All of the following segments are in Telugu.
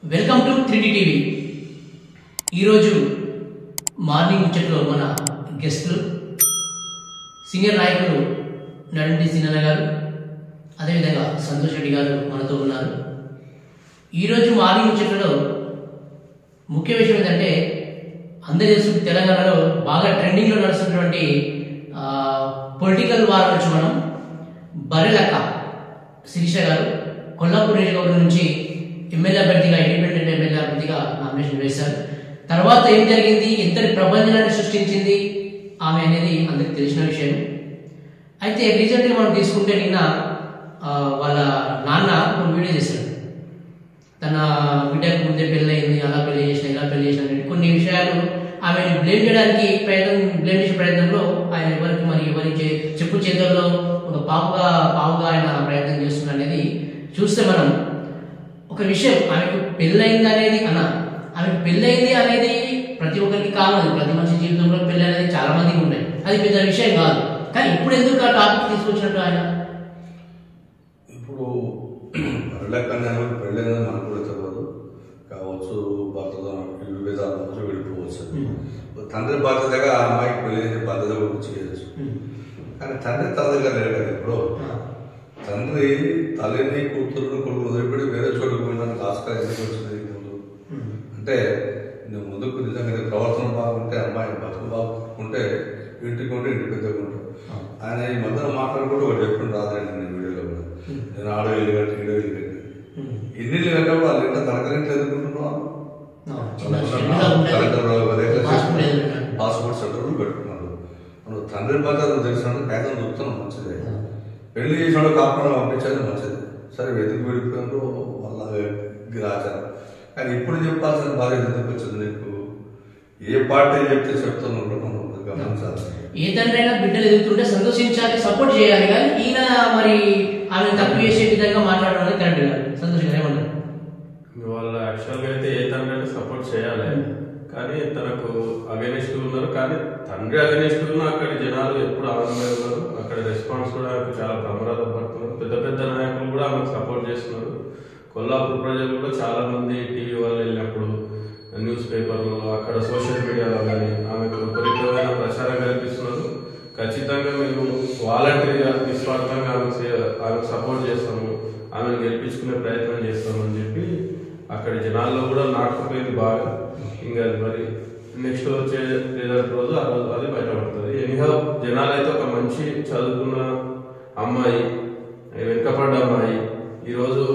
వెల్కమ్ టు త్రీటీ టీవీ ఈరోజు మార్నింగ్ ముచ్చట్లో మన గెస్టులు సీనియర్ నాయకులు నడంటి సినన్న గారు అదేవిధంగా సంతోష్ రెడ్డి గారు మనతో ఉన్నారు ఈరోజు మార్నింగ్ ముచ్చట్లో ముఖ్య విషయం ఏంటంటే అందరి తెలుసు తెలంగాణలో బాగా ట్రెండింగ్లో నడుస్తున్నటువంటి పొలిటికల్ వార్ నుంచి మనం బర్రెలక్క శిరీష గారు కొల్లాపూర్ నియోజకవర్గం నుంచి ఎమ్మెల్యే అభ్యర్థిగా ఇండిపెండెంట్ ఎమ్మెల్యే అభ్యర్థిగా నామినేషన్ వేశారు తర్వాత ఏం జరిగింది ఎంతటి ప్రపంచాన్ని సృష్టించింది ఆమె అనేది అందరికి తెలిసిన విషయం అయితే రీసెంట్గా మనం తీసుకుంటే నిన్న ఆ, వాళ్ళ నాన్న ఒక వీడియో చేశాడు తన బిడ్డకు ముందే పెళ్ళయింది అలా పెళ్లి చేసిన ఇలా పెళ్లి చేసిన అనేది కొన్ని విషయాలు ఆమెను బ్లేమ్ చేయడానికి ప్రయత్నం బ్లేమ్ చేసే ప్రయత్నంలో ఆయన ఎవరికి మరి ఎవరి చే- చెప్పు చేతుల్లో ఒక పావుగా పావుగా ఆయన ప్రయత్నం చేస్తున్న అనేది చూస్తే మనం ఒక విషయం ఆమెకు పెళ్ళయింది అనేది అన్న ఆమెకు పెళ్ళయింది అనేది ప్రతి ఒక్కరికి కావాలి ప్రతి మనిషి జీవితంలో పెళ్ళి అనేది చాలా మందికి ఉంటాయి అది పెద్ద విషయం కాదు కానీ ఇప్పుడు ఎందుకు ఆ టాపిక్ తీసుకొచ్చినట్టు ఆయన ఇప్పుడు పెళ్ళకన్నా పెళ్ళైనా మనకు కూడా తెలియదు కావచ్చు భర్తతో విభేదాలు అవ్వచ్చు విడిపోవచ్చు తండ్రి బాధ్యతగా ఆ అమ్మాయికి పెళ్లి చేసే బాధ్యత కూడా చేయొచ్చు కానీ తండ్రి తన దగ్గర లేడు కదా ఇప్పుడు తండ్రి తల్లిని కూతురుని కొడుకు వదిలిపెట్టి వేరే చోటుకు పోయినందుకు ఆస్కారం ఎందుకు వచ్చింది ముందు అంటే నువ్వు ముందుకు నిజంగా నీ ప్రవర్తన బాగుంటే అమ్మాయి బతుకు బాగుంటే ఇంటికి ఉంటే ఇంటి పెద్దగా ఉంటావు ఆయన ఈ మధ్యన మాట్లాడుకుంటూ ఒకటి చెప్పిండు రాదండి నేను వీడియోలో కూడా నేను ఆడో ఇల్లు కట్టి ఈడో ఇల్లు కట్టి ఇన్ని ఇల్లు కట్టప్పుడు వాళ్ళు ఇంట్లో తనకరింట్లు ఎదుర్కొంటున్నావు చిన్న చిన్నగా ఉంటుంది. హాస్పిటల్ ఎదురుగా. పాస్పోర్ట్ సెంటర్లు పెట్టుకున్నారు మనం తండ్రి బాధ్యత తెలిసినట్టు కాగితం దొరుకుతున్నాం మంచిదే పెళ్లి చేసినాడు కాకుండా పంపించేది మంచిది సరే వెతికి వెళ్ళిపోయినారు వాళ్ళ ఆచారం కానీ ఇప్పుడు చెప్పాల్సిన బాధ్యత ఎందుకు వచ్చింది నీకు ఏ పార్టీ చెప్తే చెప్తున్నాడు మనం గమనించాలి ఏ తండ్రైనా బిడ్డలు ఎదుగుతుంటే సంతోషించాలి సపోర్ట్ చేయాలి కానీ ఈయన మరి ఆమె తప్పు చేసే విధంగా మాట్లాడడం అనేది కరెక్ట్ కాదు సంతోష్ గారు ఏమన్నారు వాళ్ళ యాక్చువల్గా అయితే ఏ తండ్రి అయినా సపోర్ట్ చేయాలి కానీ తనకు అగెనిస్ట్ ఉన్నారు కానీ తండ్రి అగెనిస్ట్ ఉన్న అక్కడ జనాలు ఎప్పుడు ఆనందంగా ఉన్నారు అక్కడ రెస్పాన్స్ కూడా ఆమెకు చాలా ప్రమాదం పడుతున్నారు పెద్ద పెద్ద నాయకులు కూడా ఆమెకు సపోర్ట్ చేస్తున్నారు కొల్లాపూర్ ప్రజలు కూడా చాలా మంది టీవీ వాళ్ళు వెళ్ళినప్పుడు న్యూస్ పేపర్లో అక్కడ సోషల్ మీడియాలో కానీ ఆమెకు విపరీతమైన ప్రచారం కల్పిస్తున్నారు ఖచ్చితంగా మేము వాలంటరీగా నిస్వార్థంగా ఆమెకు సే- ఆమెకు సపోర్ట్ చేస్తాము ఆమెను గెలిపించుకునే ప్రయత్నం చేస్తామని చెప్పి అక్కడ జనాల్లో కూడా నాటుకుపోయింది బాగా ఇంకా అది మరి నెక్స్ట్ వచ్చే రిజల్ట్ రోజు ఆ రోజు అది బయటపడుతుంది ఎనీహౌ జనాలు అయితే ఒక మంచి చదువుకున్న అమ్మాయి వెనుకపడ్డ అమ్మాయి ఈరోజు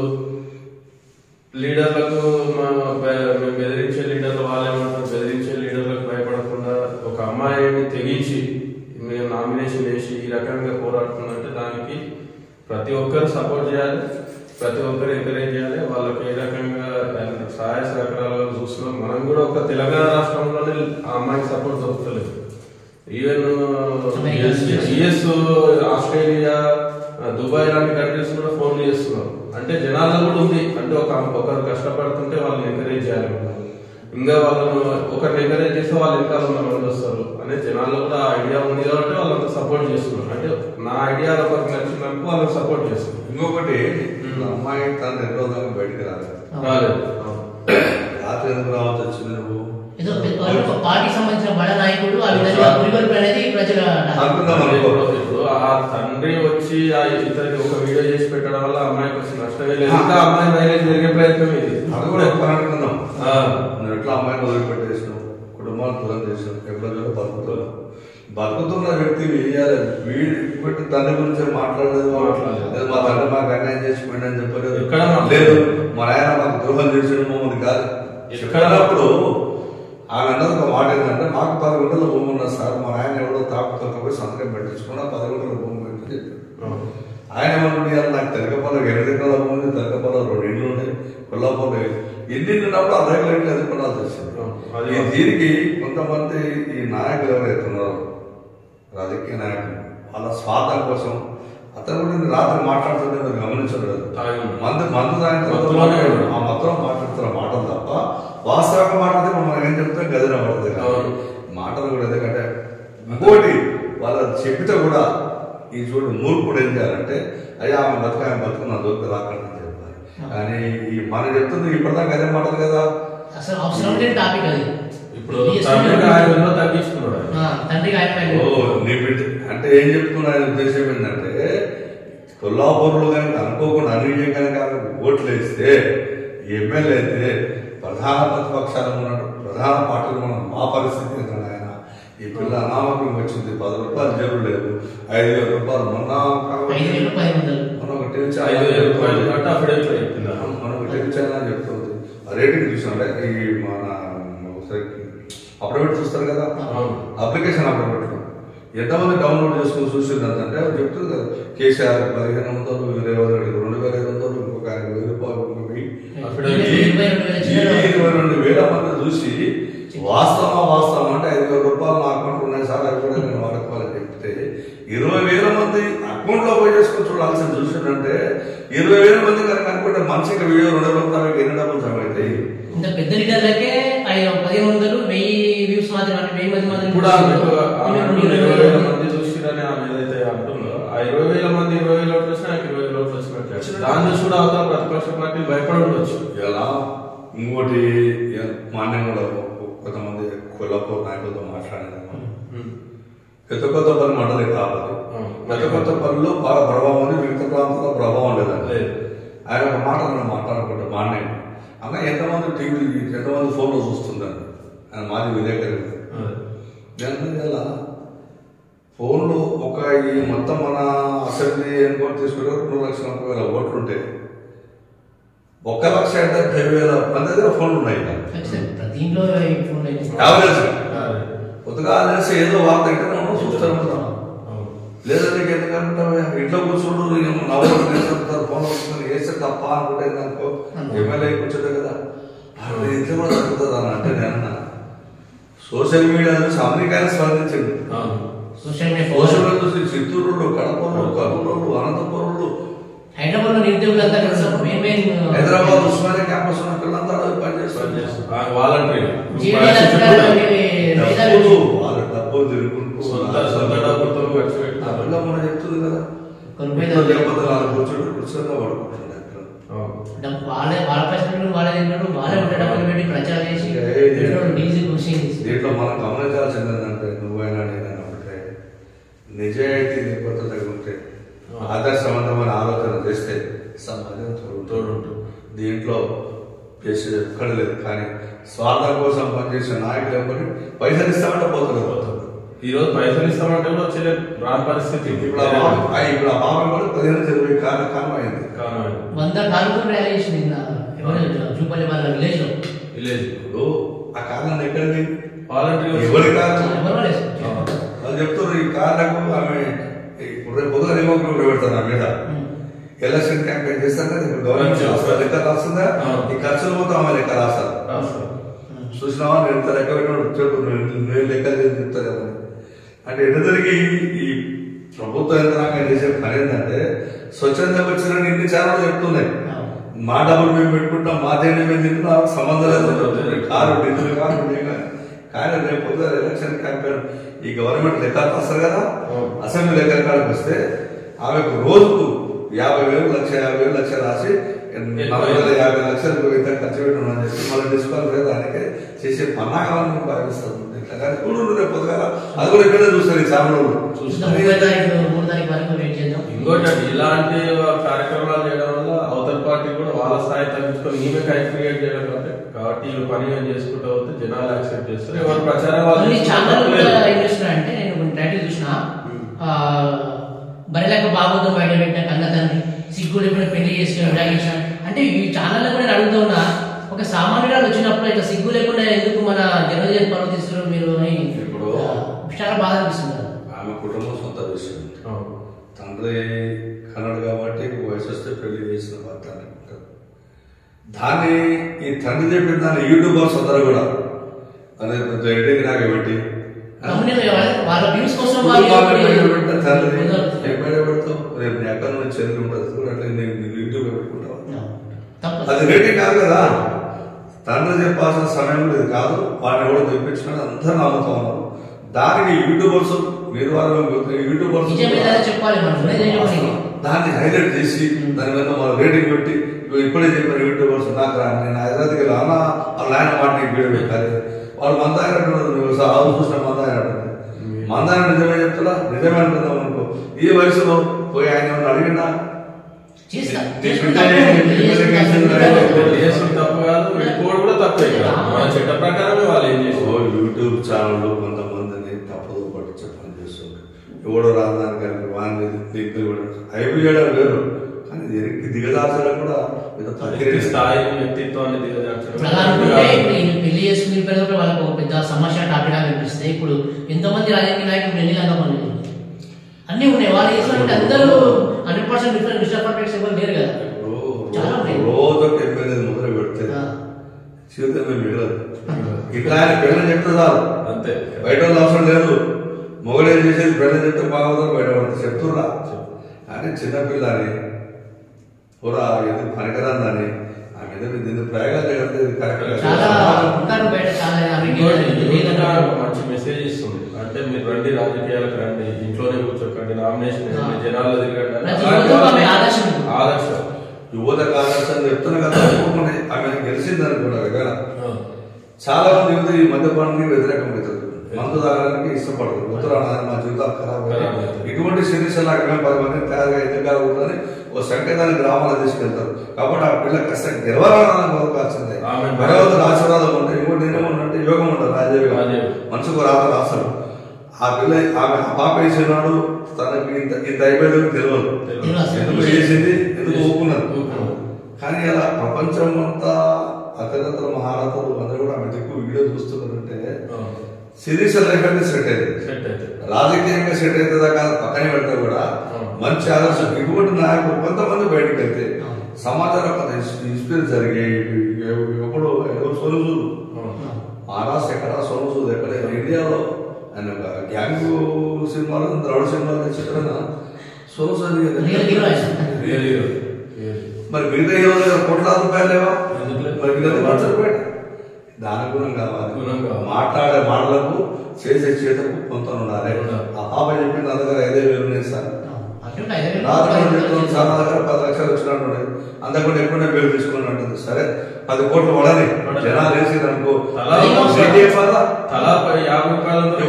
లీడర్లకు మన బె- మేము బెదిరించే లీడర్లు వాళ్ళేమంటారు బెదిరించే లీడర్లకు భయపడకుండా ఒక అమ్మాయిని తెగించి మేము నామినేషన్ వేసి ఈ రకంగా పోరాడుతుందంటే దానికి ప్రతి ఒక్కరు సపోర్ట్ చేయాలి ప్రతి ఒక్కరు ఎంకరేజ్ చేయాలి వాళ్ళకి ఏ రకంగా సహాయ సహకారాలు చూస్తున్నాం మనం కూడా ఒక తెలంగాణ రాష్ట్రంలోనే ఆ అమ్మాయికి సపోర్ట్ దొరుకుతలేదు ఈవెన్ యుఎస్ ఆస్ట్రేలియా దుబాయ్ లాంటి కంట్రీస్ కూడా ఫోన్లు చేస్తున్నారు అంటే జనాల్లో కూడా ఉంది అంటే ఒక ఒకరు కష్టపడుతుంటే వాళ్ళని ఎంకరేజ్ చేయాలి మనం. ఇంకా వాళ్ళను ఒకరిని ఎంకరేజ్ చేస్తే వాళ్ళు ఇంకా ఉన్న మంది వస్తారు అనే జనాల్లో కూడా ఐడియా ఉంది కాబట్టి వాళ్ళంతా సపోర్ట్ చేస్తున్నారు అంటే నా ఐడియా ఒకరికి నచ్చినందుకు వాళ్ళని సపోర్ట్ చేస్తున్నారు ఇంకొకటి అమ్మాయి తను ఎన్నో దాకా బయటికి రాలేదు రాలేదు రాత్రి ఎందుకు రావాల్సి వచ్చింది నువ్వు ఏదో పెద్ద- ఒక పార్టీకి సంబంధించిన బడ నాయకుడు ఆ విధంగా పురిగొల్పు అనేది ప్రజల అనుకుందాం అనుకో ఇప్పుడు ఆ తండ్రి వచ్చి ఆ ఇతనికి ఒక వీడియో చేసి పెట్టడం వల్ల అమ్మాయికి వచ్చిన నష్టమే లేదు ఇంకా అమ్మాయి మైలేజ్ పెరిగే ప్రయత్నం ఇది అది కూడా ఒక పని అనుకుందాం ఆ, నువ్వు ఎట్లా అమ్మాయిని వదిలిపెట్టేసినావు కుటుంబాన్ని దూరం చేసినావు ఎప్పుడో బతుకుతున్నావు బతుకుతున్న వ్యక్తి వేయాలి వీడి పెట్టి తండ్రి గురించి మాట్లాడలేదు మాట్లాడలేదు. లేదు, మా తండ్రి మాకు అన్యాయం చేసి పోయిందని చెప్పలేదు ఎక్కడ మాట్లాడలేదు. లేదు మా నాయన మాకు ద్రోహం చేసిన మమ్మల్ని కాదు ఎక్కడ? ఎక్కడప్పుడు ఆమె అన్నది ఒక మాట ఏంటంటే మాకు పది గంటల భూమి ఉన్నది సార్ మా నాయన ఎవడో తాపుతోకపోయి సంతకం పెట్టించుకున్నా పది గంటల భూమి అని చెప్పాడు ఆయన ఏమన్నాడు ఇవాళ నాకు తెలకపల్లి ఎనిమిది ఎకరాల భూమి ఉంది తెలకపల్లి రెండు ఇండ్లు ఉన్నాయి కొల్లాపల్లి ఎన్ని ఇల్లు ఉన్నప్పుడు ఆ రేకులు ఇంట్లో ఎదుర్కొనాల్సి వచ్చింది అది ఈ దీనికి కొంతమంది ఈ నాయకులు ఎవరైతే ఉన్నారో రాజకీయ నాయకులు వాళ్ళ స్వార్థం కోసం అతను కూడా నేను రాత్రి మాట్లాడుతుంటే మీరు గమనించలేదు తాగి ఉన్నాడు. మందు మందు తాగిన తర్వాత మత్తులోనే ఉన్నాడు. ఆ మొత్తం మాట్లాడుతున్న మాటలు తప్ప వాస్తవంగా మాట్లాడితే మనం ఏం చెప్తాం గదిన పడుతుంది కానీ అవును. మాటలు కూడా ఎందుకంటే ఇంకోటి వాళ్ళు చెప్పితే ఈ చూడు మూర్ఖుడు ఏం చేయాలంటే అయ్యా ఆమె బతుక ఆమె బతుకు నా దొరికి రాకండి అని చెప్పాలి కానీ ఈ మనం చెప్తుంది ఇప్పటిదాకా అదే మాటలు కదా అసలు అవసరం లేని టాపిక్ అది ఇప్పుడు తండ్రికి ఆయన విలువ తగ్గించుకున్నాడు ఆయన. ఆ, తండ్రికి ఆయన ఓ నీ బిడ్డ అంటే ఏం చెప్తున్నా ఆయన ఉద్దేశం ఏంటంటే కొల్లాపూర్లో కనుక అనుకోకుండా అన్నిజం కనుక ఓట్లు వేస్తే ఎమ్మెల్యే అయితే ప్రధాన ప్రతిపక్షాలు ఉన్నాడు ప్రధాన పార్టీలు మనం మా పరిస్థితి ఏంటంటే ఆయన ఈ పిల్ల అనామకం వచ్చింది పది రూపాయలు జేబు లేదు ఐదు వేల రూపాయలు మొన్న ఐదు వేలు పది వందలు మన ఒక టీవీ ఐదు వేల రూపాయలు ఛానల్ కట్టి అఫిడవిట్లో చెప్తున్నారు మన ఒక టీవీ ఛానల్ చెప్తుంది ఆ రేటింగ్ చూసినా ఈ మన ఒకసారి అప్డేట్ చూస్తారు కదా అవును. అప్లికేషన్ అప్డేట్ ఎంతమంది డౌన్లోడ్ చేసుకుని చూసిందంటే అంటే అది చెప్తుంది కదా కేసీఆర్ పదిహేను వందలు రేవంత్ రెడ్డి రెండు వేల ఐదు వందలు ఇంకొక ఆయన వెయ్యి రూపాయలు ఇంకొక వెయ్యి అఫిడవిట్ ఇరవై రెండు వేల ఈ చిల్లర ఇరవై రెండు వేల మంది చూసి వాస్తవమా వాస్తవం అంటే ఐదు వేల రూపాయలు నా అకౌంట్ ఉన్నాయి సార్ అది కూడా నేను వాడుకోవాలని చెప్తే ఇరవై వేల మంది అకౌంట్ లో పోయి చేసుకొని చూడాల్సింది చూసిందంటే ఇరవై వేల మంది కనుక అనుకుంటే మనిషికి వీడియో రెండు వేల రూపాయలకి ఎన్ని డబ్బులు జమ అవుతాయి ఇంకా పెద్ద లీడర్లకే ఐదు పదిహేను వందలు వెయ్యి వ్యూస్ మాత్రం అంటే వెయ్యి మంది మాత్రం ఇప్పుడు ఆమె ఆమె ఇరవై అంటుంది రెండు ఇరవై వేల వేలు. మంది చూసిరని ఆమె ఏదైతే అంటుందో ఆ ఇరవై వేల మంది ఇరవై వేల ఓట్లు వచ్చినా ఆయనకి ఇరవై వేల ఓట్లు వచ్చినట్టు దాని చూసి కూడా అవతల ప్రతిపక్ష పార్టీ భయపడి ఉండొచ్చు ఇలా ఇంకోటి మాన్యం కూడా కొంతమంది కొల్లాపూర్ నాయకులతో మాట్లాడినాను పెద్ద కొత్త పని మండలి కావాలి అవును. పెద్ద కొత్త పనిలో బాగా ప్రభావం ఉంది మిగతా ప్రాంతాల్లో ప్రభావం లేదండి లేదు. ఆయన ఒక మాట నన్ను మాట్లాడుకుంటే మాన్యం అన్న ఎంతమంది టీవీ ఎంతమంది ఫోన్లో చూస్తుందండి ఆయన మాది విలేకరి నేను ఇలా ఫోన్లు ఒక ఈ మొత్తం మన అసెంబ్లీ ఎన్నికలు తీసుకుంటే రెండు లక్షల ముప్పై వేల ఓట్లు ఉంటాయి ఒక్క లక్ష డెబ్బై వేల మంది దగ్గర ఫోన్లు ఉన్నాయి ఇంకా. ఖచ్చితంగా ప్రతి ఇంట్లో ఈ ఫోన్ అయితే. యావరేజ్ అదే. కొత్తగా తెలిసి ఏదో వార్త అయితే మనం చూస్తూ ఉంటాం అవును. లేదా నీకు ఎందుకంటే ఇంట్లో కూర్చుంటూ నవ్వులు నేర్చుకుంటారు ఫోన్ వస్తుంది వేస్తే తప్ప అనుకుంటే అనుకో ఎమ్మెల్యే కూర్చోదు కదా అది ఇంట్లో కూడా జరుగుతుంది అని అంటే నేను అన్నా. సోషల్ మీడియా చూసి అమెరికాని స్పందించింది అవును. సోషల్ మీడియా సోషల్ మీడియా చూసి చిత్తూరులో కడపలో కర్నూలు అనంతపురంలో హైదరాబాద్ లో నిరుద్యోగులంతా కలిసి main main Hyderabad Osmania campus ఉన్న పిల్లలంతా అక్కడ పనిచేస్తారు ఆ వాలంటరీ జీవీఎల్ అధికారులు మేధావి డబ్బులు వాళ్ళ డబ్బులు తిరుగుకుంటూ సొంత సొంత డబ్బులతో ఖర్చు ఆ పెడతారు పిల్ల మనం చెప్తుంది కదా కొన్ని ఇంట్లో లేకపోతే నాలుగు కూర్చోండి కూర్చొని పడుకుంటుంది అక్కడ అవును. డబ్బు వాళ్ళే వాళ్ళ పైసలు వాళ్ళే తింటారు వాళ్ళే ఉంటే డబ్బులు పెట్టి ప్రచారం చేసి ఏ- పెట్రోల్ డీజిల్ కృషి దీంట్లో మనం గమనించాల్సింది ఏంటంటే నువ్వైనా నేనైనా ఒకటే నిజాయితీ నిబద్ధత ఉంటే ఆదర్శవంతమైన ఆలోచన చేస్తే సమాజం తోడు తోడుంటుంది. దీంట్లో చేసేది ఎక్కడ లేదు కానీ స్వార్థం కోసం పనిచేసే నాయకులు ఎవరి పైసలు ఇస్తామంటే పోతుంది పోతుంది ఈ రోజు పైసలు ఇస్తామంటే కూడా వచ్చే రాని పరిస్థితి ఇప్పుడు ఆ బాబు ఆ ఇప్పుడు ఆ బాబు కూడా పదిహేను ఇరవై కాలం కాలం అయింది కారణం వంద కానుకలు ర్యాలీ చేసింది నిన్న ఎవరు జూపల్లి వాళ్ళ విలేజ్ లో విలేజ్ ఇప్పుడు ఆ కాలాన్ని ఎక్కడికి వాలంటరీ ఎవరి కాలం ఎవరు వాళ్ళు వాళ్ళు చెప్తారు ఈ కారణకు ఆమె ఇప్పుడు రేపు పొద్దున రిమోట్ పెడతారు నా మీద ఎలక్షన్ క్యాంపెయిన్ చేస్తాను కదా ఇప్పుడు గవర్నమెంట్ రాస్తారు లెక్క రాస్తుందా అవును. ఈ ఖర్చులు మొత్తం ఆమె లెక్క రాస్తారు చూసినావా నేను ఇంత లెక్క పెట్టినప్పుడు చెప్పు నేను- నేను లెక్క చెప్తాను అంటే ఎటు తిరిగి ఈ ప్రభుత్వ యంత్రాంగం చేసే పని ఏంటంటే స్వచ్ఛందంగా వచ్చిన ఇన్ని ఛానల్ చెప్తున్నాయి మా డబ్బులు మేము పెట్టుకుంటాం మా తేనె మేము తింటున్నాం సంబంధం లేదు కారు డీజిల్ కారు ఉండే కానీ కానీ రేపు పొద్దున ఎలక్షన్ క్యాంపెయిన్ ఈ గవర్నమెంట్ లెక్కలు వస్తారు కదా అవును. అసెంబ్లీ లెక్కల కాడికి వస్తే ఆమెకు రోజుకు యాభై వేలు లక్ష యాభై వేలు లక్ష రాసి నలభై వేల యాభై లక్షలు ఇంత ఖర్చు పెట్టున్నాను చెప్పి మళ్ళీ డిస్కౌంట్ దానికి చేసే పన్నాకాలను భావిస్తాం ఇట్లా కానీ చూడు రేపు పొద్దుగాల అది కూడా ఇక్కడే చూస్తారు ఈ ఛానల్ ముప్పై తారీఖు మూడు తారీఖు వరకు వెయిట్ చేద్దాం ఇంకోటి అండి, ఇలాంటి కార్యక్రమాలు చేయడం వల్ల అవతల పార్టీ కూడా వాళ్ళ స్థాయి తగ్గించుకొని ఈమె హైప్ క్రియేట్ చేయడం కాబట్టి కాబట్టి వీళ్ళు పని ఏం చేసుకుంటూ పోతే జనాలు యాక్సెప్ట్ చేస్తారు ఎవరు ప్రచారం వాళ్ళు కొన్ని ఛానల్ చేసుకుంటారు. కూడా లేదు. ఏం చేస్తున్నారంటే నేను కొన్ని టైటిల్ చూసిన ఆ, బరిలేక బాబుతో బయట పెట్టిన కన్న తండ్రి సిగ్గు లేకుండా పెళ్లి చేసుకుని విడాగించిన అంటే ఈ ఛానల్ కూడా నేను అడుగుతూ ఉన్నా ఒక సామాన్యురాలు వచ్చినప్పుడు ఇట్లా సిగ్గు లేకుండా ఎందుకు మన జన్మదిన పర్వ తీసుకున్నారు మీరు అని ఇప్పుడు- ఆ, చాలా బాధ అనిపిస్తుంది ఆమె కుటుంబం సొంత విషయం అవును. తండ్రి కన్నడు కాబట్టి వయసు వస్తే పెళ్లి చేసిన భర్త అనుకుంటారు దాన్ని ఈ తండ్రి చెప్పిన దాన్ని యూట్యూబర్స్ అందరూ కూడా అదే ఎడ్డింగ్ నాకు పెట్టి కంపెనీలో వాళ్ళ- వాళ్ళ వ్యూస్ కోసం కుటుంబాన్ని వాళ్ళు బయట పెట్టిన తండ్రి కుదరదు. ఏం బయట పెడతావు రేపు నీ అక్కడ నుంచి చెల్లి ఉంటుంది కూడా అట్లా నేను యూట్యూబ్ పెట్టుకుంటావు తప్పదు అది రేటింగ్ కాదు కదా తండ్రి చెప్పాల్సిన సమయం లేదు కాదు వాడిని ఎవడో తెప్పించుకుని అందరూ నమ్ముతా ఉన్నారు దానికి యూట్యూబర్స్ మీరు వాళ్ళు యూట్యూబర్స్ నిజం ఏదైనా చెప్పాలి మనం ఉన్నదే చెప్పాలి దాన్ని హైలైట్ చేసి దాని మీద మన రేటింగ్ పెట్టి ఇప్పుడు ఇప్పుడే చెప్పారు యూట్యూబర్స్ నాకు రా నేను హైదరాబాద్కి రానా వాళ్ళ ఆయన మాట నీకు వీడియో పెట్టాలి వాళ్ళు మందాయన నువ్వు ఆవు చూసిన మందాయన మందాయన నిజమే చెప్తున్నా నిజమే అంటున్నావు అనుకో ఈ వయసులో పోయి ఆయన ఏమన్నా అడిగినా చేస్తా నీ చేసుకుంటా. బిడ్డ నీ బిడ్డ చేసుకుంటా. ఇప్పుడు చేసుడు తప్పు కాదు విడిపోవడం కూడా తప్పే కదా మన చట్ట ప్రకారమే వాళ్ళు ఏం ఓ చేస్తారు యూట్యూబ్ ఛానల్లో కొంతమందిని తప్పదు పట్టించే పని చేస్తుంది ఎవడో రాదానికి వాడిని లింకులు కూడా అయిపు చేయడం వేరు కానీ దీనికి దిగదార్చడం కూడా ఏదో వ్యక్తి తగ్గిరి స్థాయి వ్యక్తిత్వాన్ని దిగజార్చడం ప్రధాన ఉంటే ఇప్పుడు ఈ పెళ్లి చేసుకునే పిల్లలు కూడా వాళ్ళకి ఒక పెద్ద సమస్య టాపిక్ గా కనిపిస్తుంది ఇప్పుడు ఎంతమంది రాజకీయ నాయకులు ఎన్ని రంగం అన్ని ఉన్నాయి వాళ్ళు చేసుకుంటే అందరూ హండ్రెడ్ పర్సెంట్ డిఫరెంట్ డిస్టర్ పర్ఫెక్ట్స్ ఎవరు లేరు కదా చాలా ఉన్నాయి. రోజు ఒక ఎమ్మెల్యే మొదలు పెడితే ఆ. జీవితమే మిగలదు ఇట్లా ఆయన పిల్లలు చెప్తే చాలు అంతే బయట వాళ్ళ అవసరం లేదు మొగలేం చేసేది పిల్లలు చెప్తే బాగోదు బయట వాళ్ళు చెప్తుర్రా కానీ చిన్నపిల్ల అని కూడా ఎందుకు పనికిరాందని ఆ మీద దీన్ని ప్రయోగాలు చేయడం ఇది కరెక్ట్ కాదు. చాలా ఉంటారు బయట చాలా ఇంకోటి అవినీతి యువత ఒక మంచి మెసేజ్ ఇస్తుంది అంటే మీరు రండి రాజకీయాలకు రండి ఇంట్లోనే కూర్చోకండి నామినేషన్ వేయండి, జనాల్లో తిరగండి అని. ప్రతి యువతకు ఆమె ఆదర్శం. ఆదర్శం యువత కాంగ్రెస్ అని చెప్తున్నా కదా ఒప్పుకుని ఆమె గెలిచింది అనుకున్నారు కదా చాలా మంది యువత ఈ మద్యపానానికి వ్యతిరేకం అవుతుంది మందు తాగడానికి ఇష్టపడరు ఉత్తరాన మా జీవితాలు ఖరాబ్ అయ్యాయి. ఖరాబ్ అవుతాయి. ఇటువంటి సిరీస్ లాగా మేము పది మందిని తయారుగా ఎందుకు కాకూడదని ఒక సంకేతాన్ని గ్రామాలు తీసుకెళ్తారు కాబట్టి ఆ పిల్ల కష్టం గెలవాలని కోరుకోవాల్సిందే ఆమె భగవంతుడు ఆశీర్వాదం ఉంటే ఇంకోటి నేనేమన్నంటే యోగం ఉంటుంది రాజయోగం రాజయోగం. మనసుకు రాత రాస్తాడు ఆ పిల్ల ఆమె ఆ పాప వేసినాడు తనకి ఇంత ఇంత అయిపోయేది తెలియదు తెలియదు. ఎందుకు చేసింది ఎందుకు ఊపుకున్నది ఊపుకున్నది. కానీ అలా ప్రపంచం అంతా అతగతలు మహారథులు అందరూ కూడా ఆమె దిక్కు వీడియో చూస్తున్నారంటే సిరీస్ లైఫ్ అయితే సెట్ అయింది సెట్ అయితే రాజకీయంగా సెట్ అవుతుందా కాదు పక్కనే పెడితే కూడా అవును. మంచి ఆదర్శం ఇటువంటి నాయకులు కొంతమంది బయటకు వెళ్తే అవును. సమాచారం కొంత ఇన్స్పీరియన్స్ జరిగాయి ఎప్పుడు ఏదో సొలుసు మహారాష్ట్ర ఎక్కడ సొలుసు ఎక్కడ ఇండియాలో ఆయన ఒక గ్యాంగ్ సినిమాలు ద్రౌడ సినిమాలు చిత్రన సొలుసు రియల్ హీరో ఆయన. Real hero. రియల్. మరి మిగతా హీరోల దగ్గర కోట్లాది రూపాయలు లేవా ఎందుకు లేవు? మరి మిగతా ఖర్చు పెట్ట దాని గుణం కావాలి గుణం కావాలి. మాట్లాడే మాటలకు చేసే చేతకు కొంత ఉండాలి ఉండాలి. ఆ పాప చెప్పింది నా దగ్గర ఐదే వేలు ఉన్నాయి సార్ అట్లా ఐదు వేలు రాత్రి చెప్తున్నాను సార్ నా దగ్గర పది లక్షలు వచ్చినట్టు అంతకుండా ఎప్పుడైనా వేలు తీసుకుని అంటుంది సరే పది కోట్లు పడని పడని. జనాలు వేసి అనుకో తలా తలా పై యాభై రూపాయలతో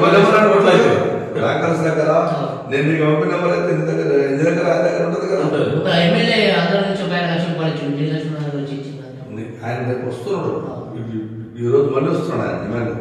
బ్యాంకర్స్ దగ్గర నేను నీకు పంపిన నెంబర్ అయితే నీ దగ్గర నీ దగ్గర ఆయన దగ్గర ఉంటుంది కదా ఉంటుంది. ఒక ఎమ్మెల్యే ఆంధ్ర నుంచి ఒక ఆయన లక్ష రూపాయలు ఇచ్చిండు ఢిల్లీ లక్ష్మణ్ గారు వచ్చి ఇచ్చిండు ఆయన రేపు వస్తున్నాడు ఈ- ఈ రోజు మళ్ళీ వస్తున్నాడు ఆయన ఎమ్మెల్యే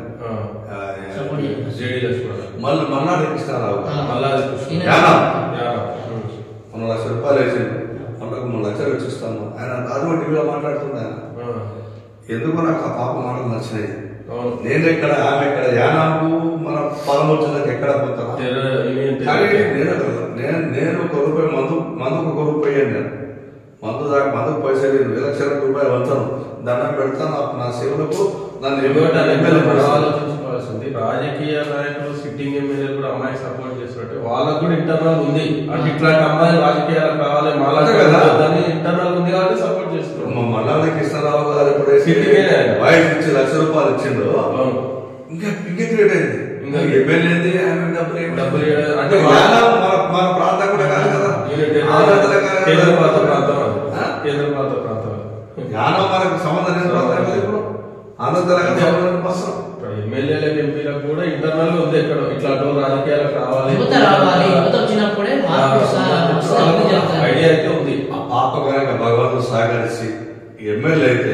సపోర్ట్ చేయండి. జేడి లక్ష్మణ్ మళ్ళీ మన్నాడు కృష్ణారావు ఆ. మల్లాది కృష్ణ ఈయన- యానా? యానా. ఉమ్. మన లక్ష రూపాయలు వేసిండు మనకు మూడు లక్షలు వచ్చిస్తాము ఆయన రాజువ టీవీలో మాట్లాడుతుంది ఆయన ఆ. ఎందుకు నాకు ఆ పాప మాటలు నచ్చినాయి అవును. నేను ఎక్కడ ఆమె ఎక్కడ యానాకు మన పదమూర్చులకు ఎక్కడ పోతాను తెర- ఇవేం కానీ తెర- నేను అక్కడ- నేను నేను ఒక రూపాయి మందు మందుకు ఒక రూపాయి అయ్యాను నేను మందు దాకా మందుకు పైసలు లేదు లక్షల రూపాయలు వంచాను దండం పెడతాను నా- నా సేవలకు నన్ను ఇంకోటి అది ఎమ్మెల్యే మనం చేస్తాను. ఆలోచించుకోవాల్సింది రాజకీయ నాయకులు సిట్టింగ్ ఎమ్మెల్యేలు కూడా అమ్మాయికి సపోర్ట్ చేస్తున్నట్టు వాళ్ళకు కూడా ఇంటర్నల్ ఉంది అంటే ఇట్లాంటి అమ్మాయిలు రాజకీయాలకు రావాలి మాలా అంతే కదా. దాన్ని ఇంటర్నల్ ఉంది కాబట్టి సపోర్ట్ చేస్తున్నారు మా మల్లాది కృష్ణారావు గారు ఎప్పుడు సిటీకే ఆయన. వాయిస్ ఇచ్చి లక్ష రూపాయలు ఇచ్చిండు అవును. ఇంకా ఇంకా క్రియేట్ అయింది ఇంకా ఎమ్మెల్యేది ఆమె డబ్బులు ఏమి? డబ్బులు ఇవ్వడం- అంటే అంటే మన మన- మన ప్రాంతం కూడా కాదు కదా యూనిట్ ఆంధ్ర తెలంగాణ కేంద్ర పాలిత ప్రాంతం అది. ఆ? కేంద్ర పాలిత ప్రాంతం అది. జ్ఞానం మనకు సంబంధం లేని ప్రాంతం కదా ఇప్పుడు ఆంధ్ర తెలంగాణ సంబంధం లేని ప్రాంతం. ఇప్పుడు ఎమ్మెల్యేలకు ఎంపీలకు కూడా ఇంటర్నల్ ఉంది ఎక్కడ ఇట్లాంటి వాళ్ళు రాజకీయాలకు రావాలి యువత రావాలి యువత వచ్చినప్పుడే మార్పు వస్తా- వస్తే అభివృద్ధి జరుగుతుంది. ఐడియా అయితే ఉంది ఆ పాప కనుక భగవంతుడు సహకరించి ఎమ్మెల్యే అయితే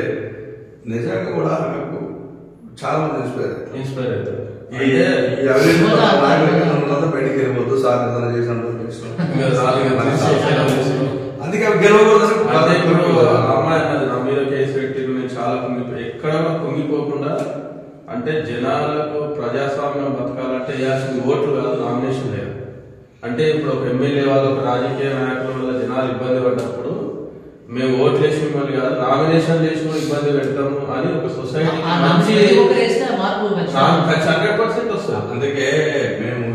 నిజంగా కూడా ఆమెకు చాలా మంది ఇన్స్పైర్ అవుతారు. ఇన్స్పైర్ అవుతుంది ఈ ఈ అవినీతి పరుల నాయకులకి నన్ను బయటికి వెళ్ళిపోద్దు సార్ ఏదైనా చేసినట్టు ఇంకా నాలుగు మనకి చేసేయాలి. అందుకే అవి గెలవకూడదు అంటే ఇప్పుడు ఆ అమ్మాయి అన్నది నా మీద కేసు పెట్టిరు నేను చాలా కుంగిపోయి ఎక్కడ కూడా కుంగిపోకుండా అంటే జనాలకు ప్రజాస్వామ్యం బతకాలంటే వేయాల్సింది ఓట్లు కాదు నామినేషన్ లేదు అంటే ఇప్పుడు ఒక ఎమ్మెల్యే వాళ్ళు ఒక రాజకీయ నాయకుల వల్ల జనాలు ఇబ్బంది పడ్డప్పుడు మేము ఓట్లు వేసి మిమ్మల్ని కాదు నామినేషన్ చేసి కూడా ఇబ్బంది పెడతాము అని ఒక సొసైటీ ఆ మంచి నమ్మకం ఒకరు వేస్తే ఆ మార్పు ఖచ్చితంగా. హండ్రెడ్ పర్సెంట్ వస్తుంది అందుకే మేము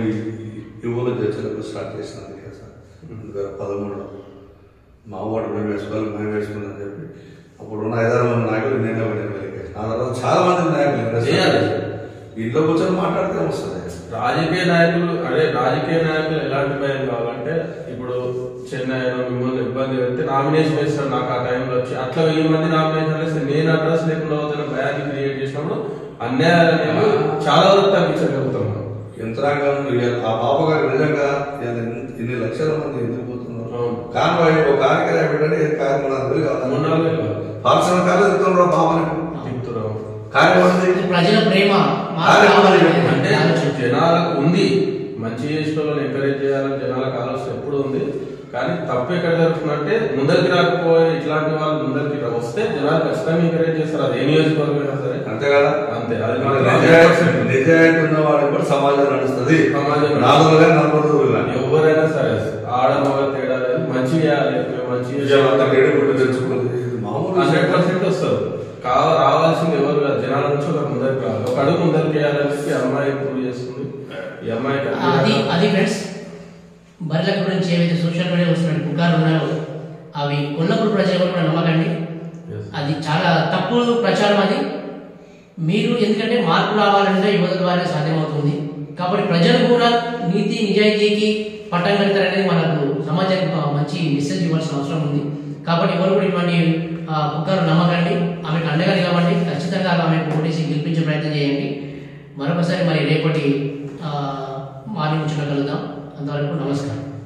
యువల చర్చలకు స్టార్ట్ చేసిన అందుకే సార్ రెండు వేల పదమూడులో మా వాడు మేము వేసుకోవాలి మేము వేసుకుందని చెప్పి అప్పుడు ఉన్న ఐదారు మంది నాయకులు నేనే వెళ్ళాను వెళ్ళి ఆ తర్వాత చాలా మంది నాయకులు చేయాలి. ఇంట్లో కూర్చొని మాట్లాడితే వస్తుంది రాజకీయ నాయకులు అదే రాజకీయ నాయకులు ఎలాంటి భయం కావాలంటే ఇప్పుడు చెన్నై మిమ్మల్ని ఇబ్బంది పెడితే నామినేషన్ వేస్తాడు నాకు ఆ టైంలో వచ్చి అట్లా వెయ్యి మంది నామినేషన్ వేస్తే నేను అడ్రస్ లేకుండా అవుతున్న భయాన్ని క్రియేట్ చేసినప్పుడు అన్యాయాలు అనేవి చాలా వరకు తగ్గించగలుగుతాం మనం. యంత్రాంగం ఇవాళ ఆ పాప గారు నిజంగా ఇవాళ ఇన్ని- ఇన్ని లక్షల మంది ఎందుకు పోతున్నారు అవును. కాన్వాయ్ ఒక కార్యక్రమం పెట్టండి కార్యక్రమం మూడు నాలుగు మూడు నాలుగు వేలు కాదు. ఫంక్షన్ కాదు ఇస్తున్నారు పాపని తిప్పుతున్నాం. కార్యక్రమం ఇది ప్రజల ప్రేమ మాకు అదే కావాలి అంటే అంటే అనే ఆలోచన. జనాలకు ఉంది మంచి చేసిన వాళ్ళని ఎంకరేజ్ చేయాలని జనాలకు ఆలోచన ఎప్పుడు ఉంది కానీ తప్పు ఎక్కడ జరుగుతుందంటే ముందరికి రాకపోయి ఇట్లాంటి వాళ్ళు ముందరికి రా- వస్తే జనాలు ఖచ్చితంగా ఎంకరేజ్ చేస్తారు అది ఏ నియోజకవర్గమైనా సరే అంతే కదా అంతే అది మన మాత్రం నిజాయితీ 100%. నిజాయితీ ఉన్న వాడు కూడా సమాజం నడుస్తుంది సమాజం నడుస్తుంది. నాలుగు వేల నలభై రోజులు ఎవరైనా సరే ఆడ మగ తేడా లేదు మంచి చేయాలి మేము మంచి విజయవంతం కేడు గుడ్డు తెచ్చుకుంది ఇది మామూలు హండ్రెడ్ విషయం. పర్సెంట్ వస్తారు కావ రావాల్సింది ఎవరు కాదు జనాల నుంచి ఒక ముందరికి రావాలి ఒక అడుగు ముందరికి వేయాలని చెప్పి అమ్మాయి ప్రూవ్ చేస్తుంది ఈ అమ్మాయి అది అది ఫ్రెండ్స్ బర్రెల గురించి ఏవైతే సోషల్ మీడియా వస్తున్న పుకార్లు ఉన్నాయో అవి కొన్నప్పుడు ప్రజలు కూడా నమ్మకండి Yes. అది చాలా తప్పు ప్రచారం అది మీరు ఎందుకంటే మార్పు రావాలంటే యువత ద్వారా సాధ్యమవుతుంది కాబట్టి ప్రజలు కూడా నీతి నిజాయితీకి పట్టం కడతారనేది మనకు సమాజానికి ఒక మంచి మెసేజ్ ఇవ్వాల్సిన అవసరం ఉంది కాబట్టి ఎవరు కూడా ఇటువంటి ఆ, పుకారు నమ్మకండి ఆమెకు అండగా నిలవండి ఖచ్చితంగా ఆమెకు ఓటేసి గెలిపించే ప్రయత్నం చేయండి మరొకసారి మరి రేపటి ఆ, మార్నింగ్ వచ్చిన కలుద్దాం అంతవరకు నమస్కారం